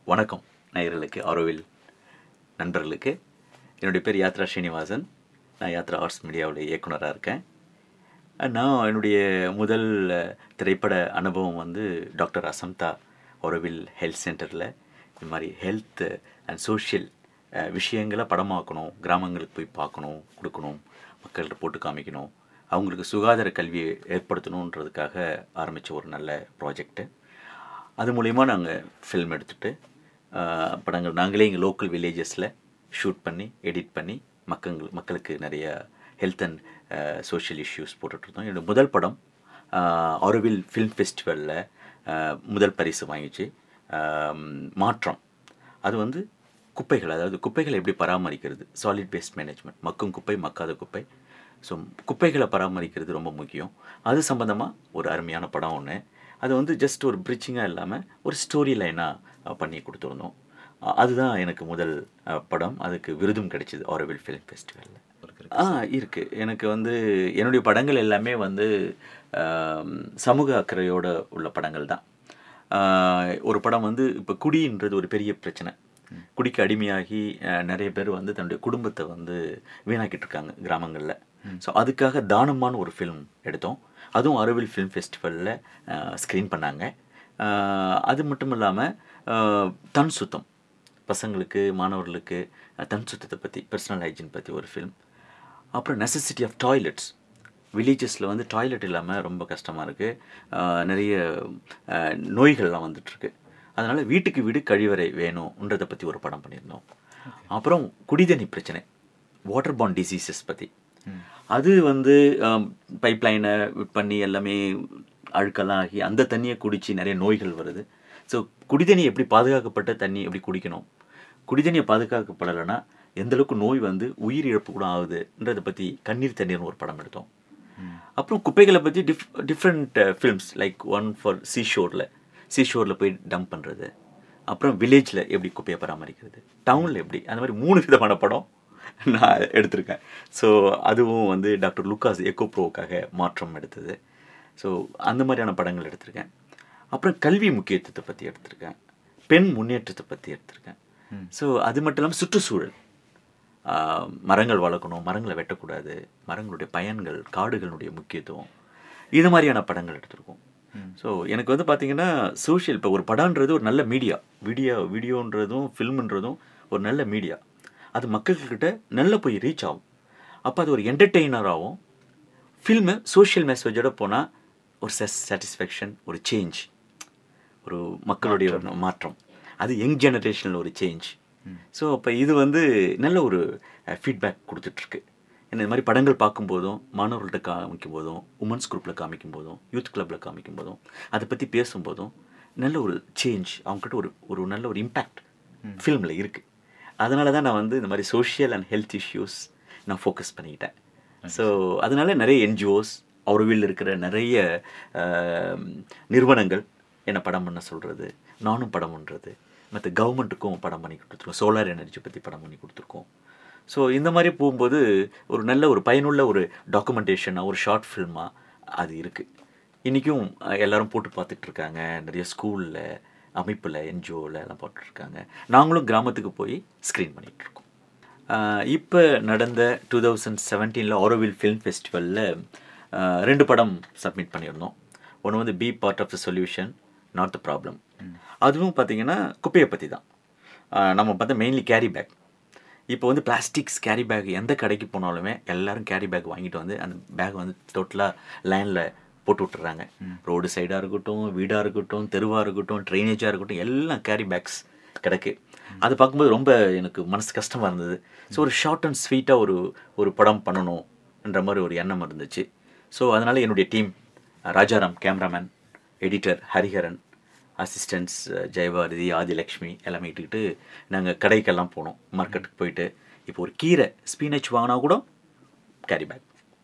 வணக்கம் நேயர்களுக்கு ஆரோவில் நண்பர்களுக்கு என்னுடைய பேர் யாத்ரா ஸ்ரீனிவாசன் நான் யாத்ரா ஆர்ட்ஸ் மீடியாவுடைய இயக்குனராக இருக்கேன் நான் என்னுடைய முதல் அஹ், திரைப்பட அனுபவம் வந்து டாக்டர் அசம்தா ஆரோவில் ஹெல்த் சென்டரில் இந்த மாதிரி ஹெல்த் அண்ட் சோஷியல் விஷயங்களை படமாக்கணும் கிராமங்களுக்கு போய் பார்க்கணும் கொடுக்கணும் மக்கள்கிட்ட போட்டு காமிக்கணும் அவங்களுக்கு சுகாதார கல்வியை ஏற்படுத்தணுன்றதுக்காக ஆரம்பித்த ஒரு நல்ல ப்ராஜெக்ட்டு அது மூலயமா நாங்கள் ஃபில்ம் எடுத்துகிட்டு படங்கள் நாங்களே எங்கள் லோக்கல் வில்லேஜஸில் ஷூட் பண்ணி எடிட் பண்ணி மக்கள் மக்களுக்கு நிறைய ஹெல்த் அண்ட் சோஷியல் இஷ்யூஸ் போட்டுட்ருந்தோம் என்னோட முதல் படம் ஆரோவில் ஃபில்ம் ஃபெஸ்டிவலில் முதல் பரிசு வாங்கிச்சு ஆம், மாற்றம் அது வந்து குப்பைகள் அதாவது குப்பைகளை எப்படி பராமரிக்கிறது சாலிட் வேஸ்ட் மேனேஜ்மெண்ட் மக்கும் குப்பை மக்காத குப்பை ஸோ குப்பைகளை பராமரிக்கிறது ரொம்ப முக்கியம் அது சம்மந்தமாக ஒரு அருமையான படம் ஒன்று அது வந்து ஜஸ்ட் ஒரு பிரிட்ஜிங்காக இல்லாமல் ஒரு ஸ்டோரி லைனாக பண்ணி கொடுத்துருந்தோம் அ- அதுதான் எனக்கு முதல் அ, படம் அதுக்கு விருதும் கிடைச்சிது ஆரோவில் ஃபிலிம் ஃபெஸ்டிவலில் ஆ இருக்குது எனக்கு வந்து என்னுடைய படங்கள் எல்லாமே வந்து ஆம், சமூக அக்கறையோட உள்ள படங்கள் தான் ஆ, ஒரு படம் வந்து இப்போ குடின்றது ஒரு பெரிய பிரச்சனை குடிக்கு அடிமையாகி அஹ், நிறைய பேர் வந்து தன்னுடைய குடும்பத்தை வந்து வீணாக்கிட்டு இருக்காங்க கிராமங்களில் ஸோ அதுக்காக தானமான ஒரு ஃபிலிம் எடுத்தோம் அதுவும் அரவில் ஃபிலிம் ஃபெஸ்டிவலில் ஸ்க்ரீன் பண்ணாங்க ஆஹ், அது மட்டும் இல்லாமல் தன் சுத்தம் பசங்களுக்கு மாணவர்களுக்கு அஹ், தன் சுத்தத்தை பற்றி பர்சனல் ஹைஜீன் பற்றி ஒரு ஃபிலிம் அப்புறம் நெசசிட்டி ஆஃப் டாய்லெட்ஸ் வில்லேஜஸில் வந்து டாய்லெட் இல்லாமல் ரொம்ப கஷ்டமாக இருக்குது நிறைய அஹ், நோய்கள்லாம் வந்துட்டுருக்கு அதனால் வீட்டுக்கு வீடு கழிவறை வேணுன்றதை பற்றி ஒரு படம் பண்ணியிருந்தோம் அப்புறம் குடிதண்ணி பிரச்சனை வாட்டர் பாண்ட் டிசீசஸ் பற்றி அது வந்து பைப் லைனை பண்ணி எல்லாமே அழுக்கெல்லாம் ஆகி அந்த தண்ணியை குடித்து நிறைய நோய்கள் வருது ஸோ குடிதண்ணி எப்படி பாதுகாக்கப்பட்ட தண்ணி எப்படி குடிக்கணும் குடிதண்ணியை பாதுகாக்கப்படலைன்னா எந்த அளவுக்கு நோய் வந்து உயிர் இழப்பு கூட ஆகுதுன்றதை பற்றி கண்ணீர் தண்ணீர்னு ஒரு படம் எடுத்தோம் அப்புறம் குப்பைகளை பற்றி டிஃப் different films like one for சீஷோரில் சீஷோரில் போய் டம்ப் பண்ணுறது அப்புறம் வில்லேஜில் எப்படி குப்பையை பராமரிக்கிறது டவுனில் எப்படி அந்த மாதிரி மூணு விதமான படம் நான் எடுத்திருக்கேன் ஸோ அதுவும் வந்து டாக்டர் லுக்காஸ் எக்கோ ப்ரோவுக்காக மாற்றம் எடுத்தது ஸோ அந்த மாதிரியான படங்கள் எடுத்திருக்கேன் அப்புறம் கல்வி முக்கியத்துவத்தை பற்றி எடுத்திருக்கேன் பெண் முன்னேற்றத்தை பற்றி எடுத்திருக்கேன் ஸோ அது மட்டும் இல்லாமல் சுற்றுச்சூழல் ஆஹ் மரங்கள் வளர்க்கணும் மரங்களை வெட்டக்கூடாது மரங்களுடைய பயன்கள் காடுகளுடைய முக்கியத்துவம் இது மாதிரியான படங்கள் எடுத்திருக்கோம் ஸோ எனக்கு வந்து பார்த்தீங்கன்னா சோஷியல் இப்போ ஒரு படம்ன்றது ஒரு நல்ல மீடியா வீடியோ வீடியோன்றதும் ஃபில்ம்ன்றதும் ஒரு நல்ல மீடியா அது மக்கள்கிட்ட நல்ல போய் ரீச் ஆகும் அப்போ அது ஒரு என்டர்டெய்னராகவும் ஃபில்மு சோஷியல் மெசேஜோட போனால் ஒரு சாட்டிஸ்ஃபேக்ஷன் ஒரு சேஞ்ச் ஒரு மக்களுடைய ஒரு மாற்றம் அது யங் ஜெனரேஷனில் ஒரு சேஞ்ச் ஸோ அப்போ இது வந்து நல்ல ஒரு ஃபீட்பேக் கொடுத்துட்ருக்கு இந்த மாதிரி படங்கள் பார்க்கும்போதும் மாணவர்கள்ட்ட காமிக்கும் போதும் உமன்ஸ் குரூப்பில் காமிக்கும் போதும் யூத் கிளப்பில் காமிக்கும் போதும் அதை பற்றி பேசும்போதும் நல்ல ஒரு சேஞ்ச் அவங்ககிட்ட ஒரு ஒரு நல்ல ஒரு இம்பேக்ட் ஃபில்மில் இருக்குது அதனால தான் நான் வந்து இந்த மாதிரி சோஷியல் அண்ட் ஹெல்த் இஷ்யூஸ் நான் ஃபோக்கஸ் பண்ணிக்கிட்டேன் ஸோ அதனால நிறைய என்ஜிஓஸ் அவர்வில் இருக்கிற நிறைய ஆம், நிறுவனங்கள் என்னை படம் பண்ண சொல்கிறது நானும் படம் பண்ணுறது மற்ற கவர்மெண்ட்டுக்கும் படம் பண்ணி கொடுத்துருக்கோம் சோலார் எனர்ஜி பற்றி படம் பண்ணி கொடுத்துருக்கோம் ஸோ இந்த மாதிரி போகும்போது ஒரு நல்ல ஒரு பயனுள்ள ஒரு டாக்குமெண்டேஷனாக ஒரு ஷார்ட் ஃபில்மாக அது இருக்குது இன்றைக்கும் எல்லாரும் போட்டு பார்த்துட்டு இருக்காங்க நிறைய ஸ்கூலில் அமைப்பில் என்ஜிஓவில் எல்லாம் போட்டுட்ருக்காங்க நாங்களும் கிராமத்துக்கு போய் ஸ்க்ரீன் பண்ணிகிட்ருக்கோம் இப்போ நடந்த டூ தௌசண்ட் செவன்டீனில் ஆரோவில் ஃபிலிம் ஃபெஸ்டிவலில் ரெண்டு படம் சப்மிட் பண்ணியிருந்தோம் ஒன்று வந்து be part of the solution not the problem அதுவும் பார்த்தீங்கன்னா குப்பையை பற்றி தான் ஆஹ் நம்ம பார்த்தா மெயின்லி கேரி பேக் இப்போ வந்து பிளாஸ்டிக்ஸ் கேரி பேக் எந்த கடைக்கு போனாலுமே எல்லாரும் கேரி பேக் வாங்கிட்டு வந்து அந்த பேக் வந்து டோட்டலாக லைனில் போட்டு விட்டுறாங்க ரோடு சைடாக இருக்கட்டும் வீடாக இருக்கட்டும் தெருவாக இருக்கட்டும் ட்ரைனேஜாக இருக்கட்டும் எல்லாம் கேரி பேக்ஸ் கிடக்கு அது பார்க்கும்போது ரொம்ப எனக்கு மனசு கஷ்டமாக இருந்தது ஸோ ஒரு ஷார்ட் அண்ட் ஸ்வீட்டாக ஒரு ஒரு படம் பண்ணணுன்ற மாதிரி ஒரு எண்ணம் இருந்துச்சு ஸோ அதனால் என்னுடைய team Rajaram cameraman editor Hariharan assistants Jayabharathi Adilakshmi எல்லாமே இட்டுக்கிட்டு நாங்கள் கடைக்கெல்லாம் போனோம் மார்க்கெட்டுக்கு போயிட்டு இப்போ ஒரு கீரை ஸ்பீனச் வாங்கினா கூட கேரி பேக்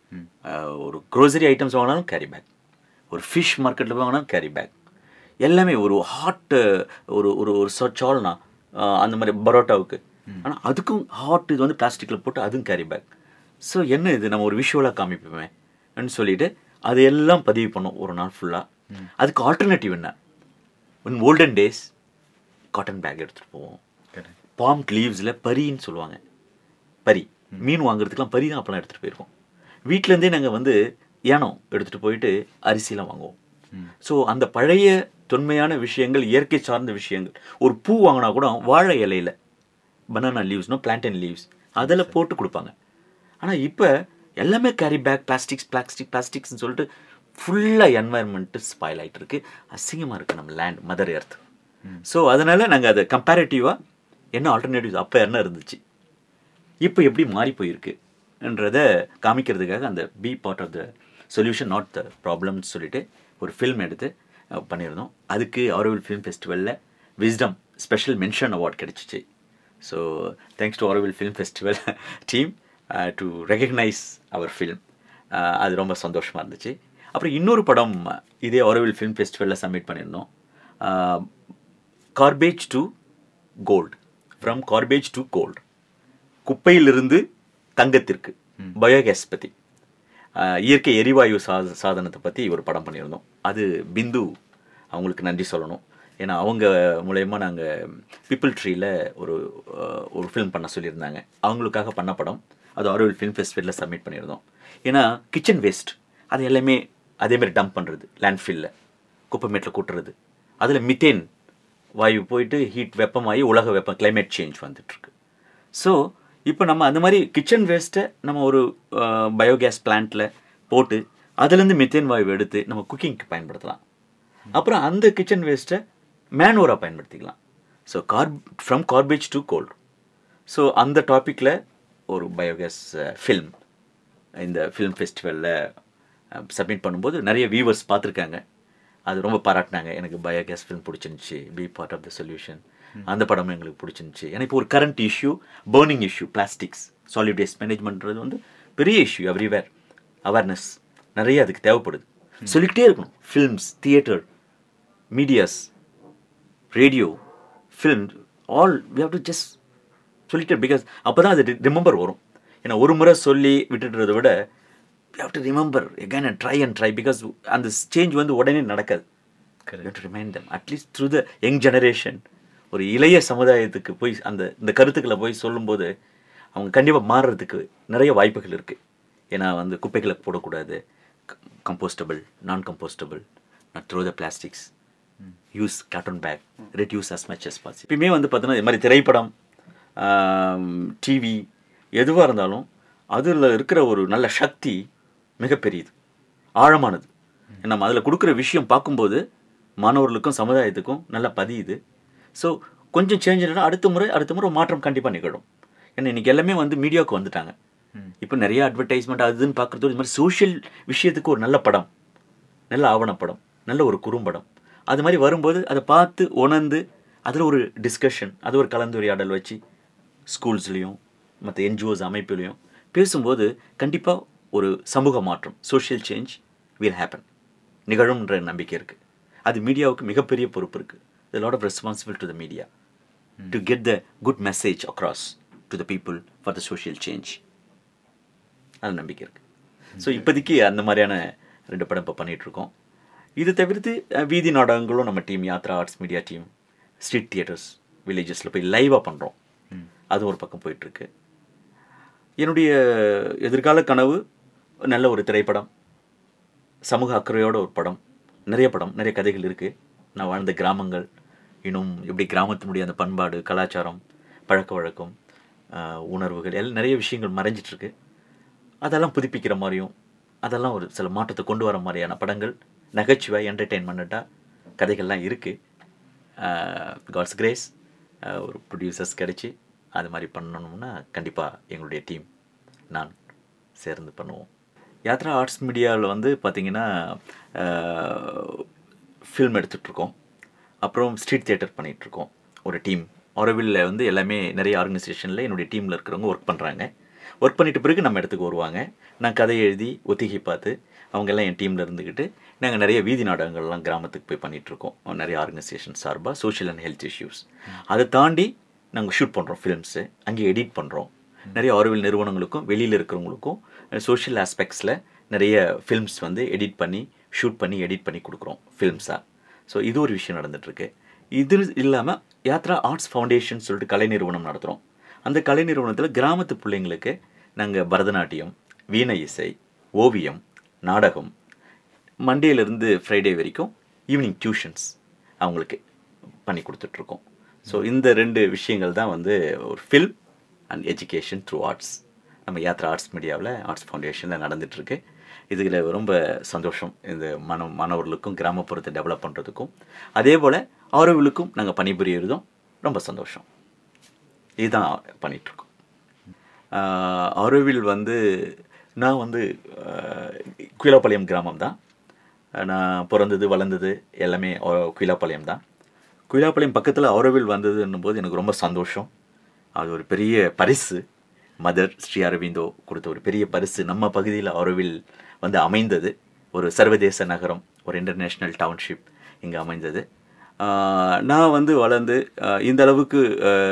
ஒரு க்ரோசரி ஐட்டம்ஸ் வாங்கினாலும் கேரி பேக் ஒரு ஃபிஷ் மார்க்கெட்டில் வாங்கினாலும் கேரி பேக் எல்லாமே ஒரு ஹாட் ஒரு ஒரு ஒரு சால்னா அந்த மாதிரி பரோட்டாவுக்கு ஆனால் அதுக்கும் ஹாட் இது வந்து பிளாஸ்டிக்கில் போட்டு அதுவும் கேரி பேக் ஸோ என்ன இது நம்ம ஒரு விஷுவலாக காமிப்போமே ன்னு சொல்லிட்டு அது எல்லாம் பதிவு பண்ணோம் ஒரு நாள் ஃபுல்லாக அதுக்கு ஆல்டர்னேட்டிவ் என்ன in olden days cotton bag எடுத்துகிட்டு போவோம் பாம் லீவ்ஸில் பரின்னு சொல்லுவாங்க பரி மீன் வாங்குறதுக்குலாம் பரி தான் அப்போலாம் எடுத்துகிட்டு போயிருக்கோம் வீட்டிலேருந்தே நாங்கள் வந்து ஏனம் எடுத்துகிட்டு போயிட்டு அரிசிலாம் வாங்குவோம் ஸோ அந்த பழைய தொன்மையான விஷயங்கள் இயற்கை சார்ந்த விஷயங்கள் ஒரு பூ வாங்கினா கூட வாழை இலையில பனானா லீவ்ஸ்னோ பிளான்டன் லீவ்ஸ் அதில் போட்டு கொடுப்பாங்க ஆனால் இப்போ எல்லாமே கேரி பேக் பிளாஸ்டிக்ஸ் பிளாஸ்டிக் பிளாஸ்டிக்ஸ்னு சொல்லிட்டு ஃபுல்லாக என்வாயர்மெண்ட்டு ஸ்பாயில் ஆகிட்டு இருக்கு அசிங்கமாக இருக்குது நம்ம லேண்ட் மதர் எர்த் ஸோ அதனால் நாங்கள் அதை கம்பேரிட்டிவாக என்ன ஆல்டர்னேட்டிவ்ஸ் அப்போ என்ன இருந்துச்சு இப்போ எப்படி மாறி போயிருக்குன்றதை காமிக்கிறதுக்காக அந்த be part of the solution not the ப்ராப்ளம்னு சொல்லிட்டு ஒரு ஃபில்ம் எடுத்து அஹ், பண்ணியிருந்தோம் அதுக்கு ஆரோவில் ஃபிலிம் ஃபெஸ்டிவலில் விஸ்டம் ஸ்பெஷல் மென்ஷன் அவார்ட் கிடச்சிச்சு so thanks to Auroville film festival team to recognise our film அது ரொம்ப சந்தோஷமாக இருந்துச்சு அப்புறம் இன்னொரு படம் இதே ஆரோவில் ஃபிலிம் ஃபெஸ்டிவலில் சப்மிட் பண்ணியிருந்தோம் garbage to gold from garbage to gold குப்பையிலிருந்து தங்கத்திற்கு பயோகேஸ் பற்றி இயற்கை எரிவாயு சா சாதனத்தை பற்றி ஒரு படம் பண்ணியிருந்தோம் அது பிந்து அவங்களுக்கு நன்றி சொல்லணும் ஏன்னா அவங்க மூலயமா நாங்கள் பீப்புள் ட்ரீல ஒரு அஹ், ஒரு ஃபிலிம் பண்ண சொல்லியிருந்தாங்க அவங்களுக்காக பண்ண படம் அது ஆரோவில் ஃபிலிம் ஃபெஸ்டிவலில் சப்மிட் பண்ணியிருந்தோம் ஏன்னா கிச்சன் வேஸ்ட் அது எல்லாமே அதேமாதிரி டம்ப் பண்ணுறது லேண்ட்ஃபில்ல குப்பைமேட்டில் கூட்டுறது அதில் மித்தேன் வாயு போயிட்டு ஹீட் வெப்பமாகி உலக வெப்பம் climate சேஞ்ச் வந்துட்டுருக்கு ஸோ இப்போ நம்ம அந்த மாதிரி கிச்சன் வேஸ்ட்டை நம்ம ஒரு பயோகேஸ் பிளான்ட்டில் போட்டு அதுலேருந்து மித்தேன் வாயு எடுத்து நம்ம குக்கிங்க்கு பயன்படுத்தலாம் அப்புறம் அந்த கிச்சன் வேஸ்ட்டை மேனோராக பயன்படுத்திக்கலாம் ஸோ கார்ப் from garbage to gold so அந்த டாப்பிக்கில் ஒரு பயோகேஸ் ஃபில்ம் இந்த ஃபிலிம் ஃபெஸ்டிவலில் சப்மிட் பண்ணும்போது நிறைய வியூவர்ஸ் பார்த்துருக்காங்க அது ரொம்ப பாராட்டினாங்க எனக்கு பயோகேஸ் ஃபிலிம் பிடிச்சிருந்துச்சி be part of the solution அந்த படமும் எங்களுக்கு பிடிச்சிருந்துச்சி ஏன்னா இப்போ ஒரு current issue burning issue plastics solid waste மேனேஜ்மெண்ட்றது வந்து பெரிய இஷ்யூ எவ்ரிவேர் அவேர்னஸ் நிறைய அதுக்கு தேவைப்படுது சொல்லிக்கிட்டே இருக்கணும் films theatre medias radio film all we have to just சொல்லிட்டு பிகாஸ் அப்போ தான் அது ரிமெம்பர் வரும் ஏன்னா ஒரு முறை சொல்லி விட்டுடுறதை விட we have to remember again and try and try because அந்த சேஞ்ச் வந்து உடனே நடக்காது to remind them at least through the young generation ஒரு இளைய சமுதாயத்துக்கு போய் அந்த இந்த கருத்துக்களை போய் சொல்லும்போது அவங்க கண்டிப்பாக மாறுறதுக்கு நிறைய வாய்ப்புகள் இருக்குது ஏன்னா வந்து குப்பைகளை போடக்கூடாது கம்போஸ்டபிள் நான் compostable not throw the plastics use carton bag reduce as much as possible எப்பயுமே வந்து பார்த்தீங்கன்னா இது மாதிரி திரைப்படம் டிவி எதுவாக இருந்தாலும் அதில் இருக்கிற ஒரு நல்ல சக்தி மிகப்பெரியது ஆழமானது நம்ம அதில் கொடுக்குற விஷயம் பார்க்கும்போது மாணவர்களுக்கும் சமுதாயத்துக்கும் நல்லா பதியுது ஸோ கொஞ்சம் சேஞ்ச் இல்லைனா அடுத்த முறை அடுத்த முறை ஒரு மாற்றம் கண்டிப்பாக நிகழும் ஏன்னா இன்னைக்கு எல்லாமே வந்து மீடியாவுக்கு வந்துட்டாங்க இப்போ நிறைய அட்வர்டைஸ்மெண்ட் அது இதுன்னு பார்க்குறதோடு இது மாதிரி சோஷியல் விஷயத்துக்கு ஒரு நல்ல படம் நல்ல ஆவணப்படம் நல்ல ஒரு குறும்படம் அது மாதிரி வரும்போது அதை பார்த்து உணர்ந்து அதில் ஒரு டிஸ்கஷன் அது ஒரு கலந்துரையாடல் வச்சு ஸ்கூல்ஸ்லேயும் மற்ற என்ஜிஓஸ் அமைப்புலையும் பேசும்போது கண்டிப்பாக ஒரு சமூக மாற்றம் சோஷியல் சேஞ்ச் வில் ஹேப்பன் நிகழும்ன்ற நம்பிக்கை இருக்குது அது மீடியாவுக்கு மிகப்பெரிய பொறுப்பு இருக்குது lot of responsible to the media to get the good message across to the people for the social change அது நம்பிக்கை இருக்குது ஸோ இப்போதைக்கு அந்த மாதிரியான ரெண்டு படம் இப்போ பண்ணிகிட்ருக்கோம் இது தவிர்த்து அஹ், வீதி நாடகங்களும் நம்ம team Yatra arts media team street theatres வில்லேஜஸில் போய் லைவாக பண்ணுறோம் அது ஒரு பக்கம் போயிட்டுருக்கு என்னுடைய எதிர்கால கனவு நல்ல ஒரு திரைப்படம் சமூக அக்கறையோட ஒரு படம் நிறைய படம் நிறைய கதைகள் இருக்குது நான் வாழ்ந்த கிராமங்கள் இன்னும் எப்படி கிராமத்தினுடைய அந்த பண்பாடு கலாச்சாரம் பழக்க வழக்கம் ஆஹ், உணர்வுகள் எல்லாம் நிறைய விஷயங்கள் மறைஞ்சிட்ருக்கு அதெல்லாம் புதுப்பிக்கிற மாதிரியும் அதெல்லாம் ஒரு சில மாற்றத்தை கொண்டு வர மாதிரியான படங்கள் நகைச்சுவை என்டர்டெயின்மெண்ட்டாக கதைகள்லாம் இருக்குது காட்ஸ் கிரேஸ் ஒரு ப்ரொடியூசர்ஸ் கிடைச்சி அது மாதிரி பண்ணணும்னா கண்டிப்பாக எங்களுடைய டீம் நான் சேர்ந்து பண்ணுவோம் யாத்ரா ஆர்ட்ஸ் மீடியாவில் வந்து பார்த்திங்கன்னா ஃபில்ம் எடுத்துகிட்ருக்கோம் அப்புறம் ஸ்ட்ரீட் தியேட்டர் பண்ணிகிட்ருக்கோம் ஒரு டீம் ஆரோவில்ல வந்து எல்லாமே நிறைய ஆர்கனைசேஷனில் என்னுடைய டீமில் இருக்கிறவங்க ஒர்க் பண்ணுறாங்க ஒர்க் பண்ணிட்ட பிறகு நம்ம இடத்துக்கு வருவாங்க நான் கதை எழுதி ஒத்திகை பார்த்து அவங்க எல்லாம் என் டீமில் இருந்துக்கிட்டு நாங்கள் நிறைய வீதி நாடகங்கள்லாம் கிராமத்துக்கு போய் பண்ணிகிட்ருக்கோம் நிறைய ஆர்கனைசேஷன் சார்பாக சோஷியல் அண்ட் ஹெல்த் இஷ்யூஸ் அதை தாண்டி நாங்கள் ஷூட் பண்ணுறோம் ஃபிலிம்ஸு அங்கே எடிட் பண்ணுறோம் நிறைய ஆரோவில் நிறுவனங்களுக்கும் வெளியில் இருக்கிறவங்களுக்கும் சோஷியல் ஆஸ்பெக்ட்ஸில் நிறைய ஃபில்ம்ஸ் வந்து எடிட் பண்ணி ஷூட் பண்ணி எடிட் பண்ணி கொடுக்குறோம் ஃபில்ம்ஸாக ஸோ இது ஒரு விஷயம் நடந்துகிட்ருக்கு இது இல்லாமல் யாத்ரா ஆர்ட்ஸ் ஃபவுண்டேஷன் சொல்லிட்டு கலை நிறுவனம் நடத்துகிறோம் அந்த கலை நிறுவனத்தில் கிராமத்து பிள்ளைங்களுக்கு நாங்கள் பரதநாட்டியம் வீணை இசை ஓவியம் நாடகம் மண்டேலேருந்து ஃப்ரைடே வரைக்கும் ஈவினிங் டியூஷன்ஸ் அவங்களுக்கு பண்ணி கொடுத்துட்ருக்கோம் ஸோ இந்த ரெண்டு விஷயங்கள் தான் வந்து ஒரு film and education through arts நம்ம யாத்ரா ஆர்ட்ஸ் மீடியாவில் ஆர்ட்ஸ் ஃபவுண்டேஷனில் நடந்துகிட்ருக்கு இதில் ரொம்ப சந்தோஷம் இந்த மன மாணவர்களுக்கும் கிராமப்புறத்தை டெவலப் பண்ணுறதுக்கும் அதே போல் ஆரோவிலுக்கும் நாங்கள் பணிபுரியறதும் ரொம்ப சந்தோஷம் இதுதான் பண்ணிகிட்ருக்கோம் ஆரோவில் வந்து நான் வந்து குயிலாப்பாளையம் கிராமம் தான் நான் பிறந்தது வளர்ந்தது எல்லாமே குயிலாப்பாளையம் தான் குயிலாப்பாளையம் பக்கத்தில் ஆரோவில் வந்ததுன்னும் போது எனக்கு ரொம்ப சந்தோஷம் அது ஒரு பெரிய பரிசு மதர் ஸ்ரீ அரவிந்தோ கொடுத்த ஒரு பெரிய பரிசு நம்ம பகுதியில் ஆரோவில் வந்து அமைந்தது ஒரு சர்வதேச நகரம் ஒரு இன்டர்நேஷ்னல் டவுன்ஷிப் இங்கே அமைந்தது நான் வந்து வளர்ந்து இந்த அளவுக்கு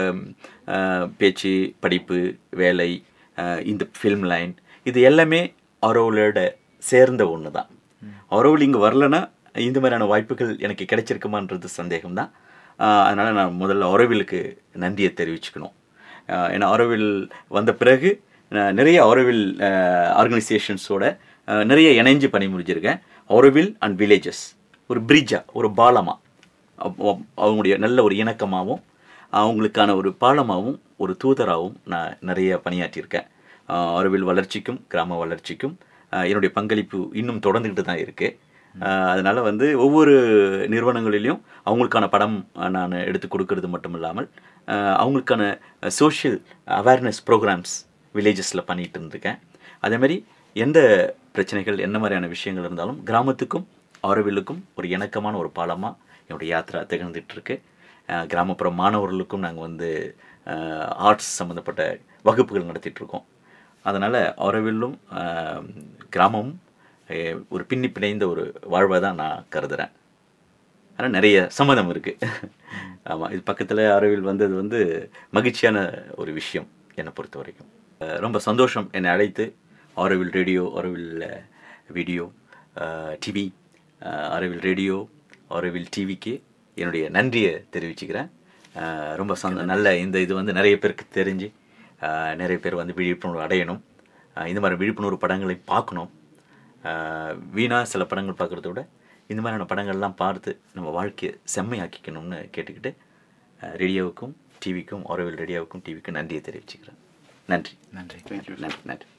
பேச்சு படிப்பு வேலை இந்த ஃபில்ம் லைன் இது எல்லாமே ஆரோவிலோட சேர்ந்த ஒன்று தான் ஆரோவில் இங்கே வரலன்னா இந்த மாதிரியான வாய்ப்புகள் எனக்கு கிடைச்சிருக்குமான்றது சந்தேகம் தான் அதனால் நான் முதல்ல ஆரோவிலுக்கு நன்றியை தெரிவிச்சுக்கணும் ஏன்னா ஆரோவில் வந்த பிறகு நிறைய ஆரோவில் ஆர்கனைசேஷன்ஸோட நிறைய இணைஞ்சு பணி முடிஞ்சிருக்கேன் ஆரோவில் அண்ட் வில்லேஜஸ் ஒரு பிரிட்ஜாக ஒரு பாலமாக அவங்களுடைய நல்ல ஒரு இணக்கமாகவும் அவங்களுக்கான ஒரு பாலமாகவும் ஒரு தூதராகவும் நான் நிறைய பணியாற்றியிருக்கேன் ஆரோவில் வளர்ச்சிக்கும் கிராம வளர்ச்சிக்கும் என்னுடைய பங்களிப்பு இன்னும் தொடர்ந்துக்கிட்டு தான் இருக்குது அதனால் வந்து ஒவ்வொரு நிறுவனங்களிலையும் அவங்களுக்கான படம் நான் எடுத்து கொடுக்கறது மட்டும் இல்லாமல் அவங்களுக்கான சோஷியல் அவேர்னஸ் ப்ரோக்ராம்ஸ் வில்லேஜஸில் பண்ணிகிட்டு இருந்திருக்கேன் அதேமாதிரி எந்த பிரச்சனைகள் என்ன மாதிரியான விஷயங்கள் இருந்தாலும் கிராமத்துக்கும் ஆரோவிலுக்கும் ஒரு இணக்கமான ஒரு பாலமாக என்னுடைய யாத்திரா திகழ்ந்துட்டுருக்கு கிராமப்புற மாணவர்களுக்கும் நாங்கள் வந்து ஆர்ட்ஸ் சம்மந்தப்பட்ட வகுப்புகள் நடத்திட்டுருக்கோம் அதனால் ஆரோவிலும் கிராமமும் ஒரு பின்னி பிணைந்த ஒரு வாழ்வை தான் நான் கருதுகிறேன் ஆனால் நிறைய சம்மதம் இருக்குது ஆமாம் இது பக்கத்தில் அறிவில் வந்தது வந்து மகிழ்ச்சியான ஒரு விஷயம் என்னை பொறுத்த வரைக்கும் ரொம்ப சந்தோஷம் என்னை அழைத்து Auroville radio Auroville video TV Auroville radio ஆரோவில் டிவிக்கு என்னுடைய நன்றியை தெரிவிச்சுக்கிறேன் ரொம்ப சந்த நல்ல இந்த இது வந்து நிறைய பேருக்கு தெரிஞ்சு நிறைய பேர் வந்து விழிப்புணர்வு அடையணும் இந்த மாதிரி விழிப்புணர்வு படங்களை பார்க்கணும் வீணாக சில படங்கள் பார்க்குறத விட இந்த மாதிரியான படங்கள்லாம் பார்த்து நம்ம வாழ்க்கையை செம்மையாக்கிக்கணும்னு கேட்டுக்கிட்டு ரேடியோவுக்கும் டிவிக்கும் ஆரோவில் ரேடியோவுக்கும் டிவிக்கும் நன்றியை தெரிவிச்சுக்கிறேன் நன்றி நன்றி தேங்க்யூ நன்றி நன்றி